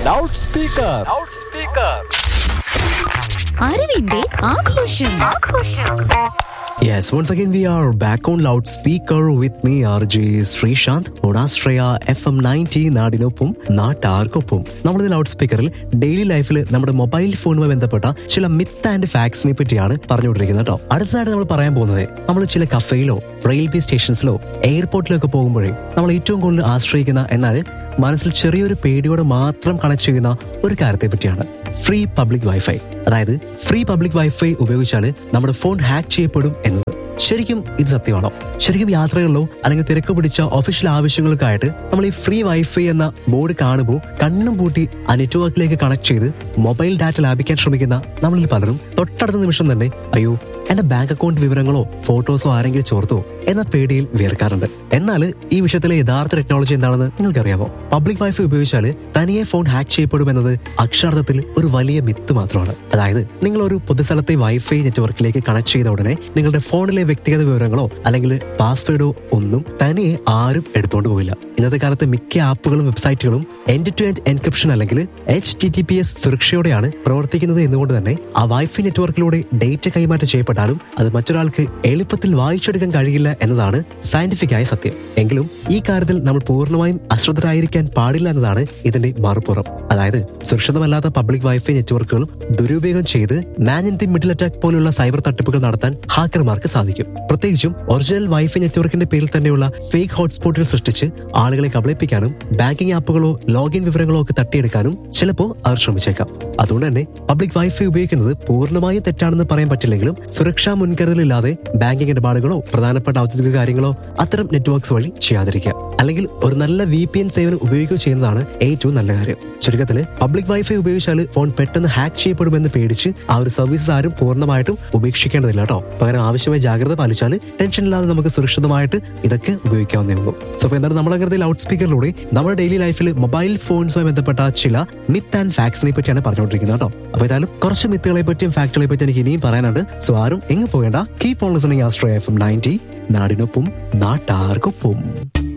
loud speaker അറിവിന്റെ ആഘോഷം Yes, once again we are back on loudspeaker with me RJ Sreesanth ഓണാശ്രയ F M ninety നാടിനൊപ്പം നാട്ടാർക്കൊപ്പം നമ്മളിത് ലൗഡ് സ്പീക്കറിൽ ഡെയിലി ലൈഫിൽ നമ്മുടെ മൊബൈൽ ഫോണുമായി ബന്ധപ്പെട്ട ചില മിത്ത് ആൻഡ് ഫാക്ട്സിനെ പറ്റിയാണ് പറഞ്ഞുകൊണ്ടിരിക്കുന്നത് കേട്ടോ അടുത്തതായിട്ട് നമ്മൾ പറയാൻ പോകുന്നത് നമ്മൾ ചില കഫേയിലോ റെയിൽവേ സ്റ്റേഷൻസിലോ എയർപോർട്ടിലോ ഒക്കെ പോകുമ്പോഴേ നമ്മൾ ഏറ്റവും കൂടുതൽ ആശ്രയിക്കുന്ന എന്നാൽ മനസ്സിൽ ചെറിയൊരു പേടിയോടെ മാത്രം കണക്ട് ചെയ്യുന്ന ഒരു കാര്യത്തെ പറ്റിയാണ് ഫ്രീ പബ്ലിക് വൈഫൈ അതായത് ഫ്രീ പബ്ലിക് വൈഫൈ ഉപയോഗിച്ചാൽ നമ്മുടെ ഫോൺ ഹാക്ക് ചെയ്യപ്പെടും എന്നത് ശരിക്കും ഇത് സത്യമാണോ ശരിക്കും യാത്രകളിലോ അല്ലെങ്കിൽ തിരക്ക് പിടിച്ച ഒഫീഷ്യൽ ആവശ്യങ്ങൾക്കായിട്ട് നമ്മൾ ഈ ഫ്രീ വൈഫൈ എന്ന ബോർഡ് കാണുമ്പോൾ കണ്ണും പൂട്ടി ആ നെറ്റ്വർക്കിലേക്ക് കണക്ട് ചെയ്ത് മൊബൈൽ ഡാറ്റ ലാഭിക്കാൻ ശ്രമിക്കുന്ന നമ്മളിൽ പലരും തൊട്ടടുത്ത നിമിഷം തന്നെ അയ്യോ എന്റെ ബാങ്ക് അക്കൗണ്ട് വിവരങ്ങളോ ഫോട്ടോസോ ആരെങ്കിലും ചോർത്തോ എന്ന പേടിയിൽ വിയർക്കാറുണ്ട് എന്നാൽ ഈ വിഷയത്തിലെ യഥാർത്ഥ ടെക്നോളജി എന്താണെന്ന് നിങ്ങൾക്കറിയാമോ പബ്ലിക് വൈഫൈ ഉപയോഗിച്ചാൽ തനിയെ ഫോൺ ഹാക്ക് ചെയ്യപ്പെടുമെന്നത് അക്ഷരാർത്ഥത്തിൽ ഒരു വലിയ മിത്ത് മാത്രമാണ് അതായത് നിങ്ങൾ ഒരു പൊതുസ്ഥലത്തെ വൈഫൈ നെറ്റ്വർക്കിലേക്ക് കണക്ട് ചെയ്ത ഉടനെ നിങ്ങളുടെ ഫോണിലെ വ്യക്തിഗത വിവരങ്ങളോ അല്ലെങ്കിൽ പാസ്വേഡോ ഒന്നും തനിയെ ആരും എടുത്തുകൊണ്ട് പോകില്ല ഇന്നത്തെ കാലത്ത് മിക്ക ആപ്പുകളും വെബ്സൈറ്റുകളും എൻഡ് ടു എൻഡ് എൻക്രിപ്ഷൻ അല്ലെങ്കിൽ H T T P S സുരക്ഷയോടെയാണ് പ്രവർത്തിക്കുന്നത് എന്നുകൊണ്ട് തന്നെ ആ വൈഫൈ നെറ്റ്വർക്കിലൂടെ ഡേറ്റ കൈമാറ്റം ചെയ്യപ്പെട്ടാലും അത് മറ്റൊരാൾക്ക് എളുപ്പത്തിൽ വായിച്ചെടുക്കാൻ കഴിയില്ല എന്നതാണ് സയന്റിഫിക് ആയ സത്യം എങ്കിലും ഈ കാര്യത്തിൽ നമ്മൾ പൂർണ്ണമായും അശ്രദ്ധരായിരിക്കാൻ പാടില്ല എന്നതാണ് ഇതിന്റെ മറുപുറം അതായത് സുരക്ഷിതമല്ലാത്ത പബ്ലിക് വൈഫൈ നെറ്റ്വർക്കുകൾ ദുരുപയോഗം ചെയ്ത് man in the middle attack പോലുള്ള സൈബർ തട്ടിപ്പുകൾ നടത്താൻ ഹാക്കർമാർക്ക് സാധിക്കും പ്രത്യേകിച്ചും ഒറിജിനൽ വൈഫൈ നെറ്റ്വർക്കിന്റെ പേരിൽ തന്നെയുള്ള ഫേക്ക് ഹോട്ട്സ്പോട്ടുകൾ സൃഷ്ടിച്ച് ആളുകളെ കബളിപ്പിക്കാനും ബാങ്കിംഗ് ആപ്പുകളോ ലോഗിൻ വിവരങ്ങളോ ഒക്കെ തട്ടിയെടുക്കാനും ചിലപ്പോൾ അവർ ശ്രമിച്ചേക്കാം അതുകൊണ്ട് തന്നെ പബ്ലിക് വൈഫൈ ഉപയോഗിക്കുന്നത് പൂർണ്ണമായും തെറ്റാണെന്ന് പറയാൻ പറ്റില്ലെങ്കിലും സുരക്ഷാ മുൻകരുതലില്ലാതെ ബാങ്കിംഗ് ഇടപാടുകളോ പ്രധാനപ്പെട്ട ഔദ്യോഗിക കാര്യങ്ങളോ അത്തരം നെറ്റ്വർക്ക്സ് വഴി ചെയ്യാതിരിക്കുക അല്ലെങ്കിൽ ഒരു നല്ല വി പി എൻ സേവനം ഉപയോഗിക്കുക ചെയ്യുന്നതാണ് ഏറ്റവും നല്ല കാര്യം ചുരുക്കത്തില് പബ്ലിക് വൈഫൈ ഉപയോഗിച്ചാൽ ഫോൺ പെട്ടെന്ന് ഹാക്ക് ചെയ്യപ്പെടുമെന്ന് പേടിച്ച് ആ ഒരു സർവീസ് ആരും പൂർണ്ണമായിട്ടും ഉപേക്ഷിക്കേണ്ടതില്ല കേട്ടോ പകരം ആവശ്യമായ ജാഗ്രത പാലിച്ചാൽ ടെൻഷൻ ഇല്ലാതെ നമുക്ക് സുരക്ഷിതമായിട്ട് ഇതൊക്കെ ഉപയോഗിക്കാവുന്നേ ഉള്ളൂ സോ അപ്പോൾ എന്താണ് നമ്മളങ്ങനെ ലൗഡ് സ്പീക്കറിലൂടെ നമ്മുടെ ഡെയിലി ലൈഫിൽ മൊബൈൽ ഫോൺസുമായി ബന്ധപ്പെട്ട ചില മിത്ത് ആൻഡ് ഫാക്ട്സിനെ പറ്റിയാണ് പറഞ്ഞുകൊണ്ടിരിക്കുന്നത് കേട്ടോ അപ്പൊ ഏതായാലും കുറച്ച് മിത്തുകളെ പറ്റിയും ഫാക്ടുകളെ പറ്റി എനിക്ക് ഇനിയും പറയാനുണ്ട് സോ ആരും എങ്ങ് പോകേണ്ട keep on listening Astro F M ninety നാടിനൊപ്പം നാട്ടാർക്കൊപ്പം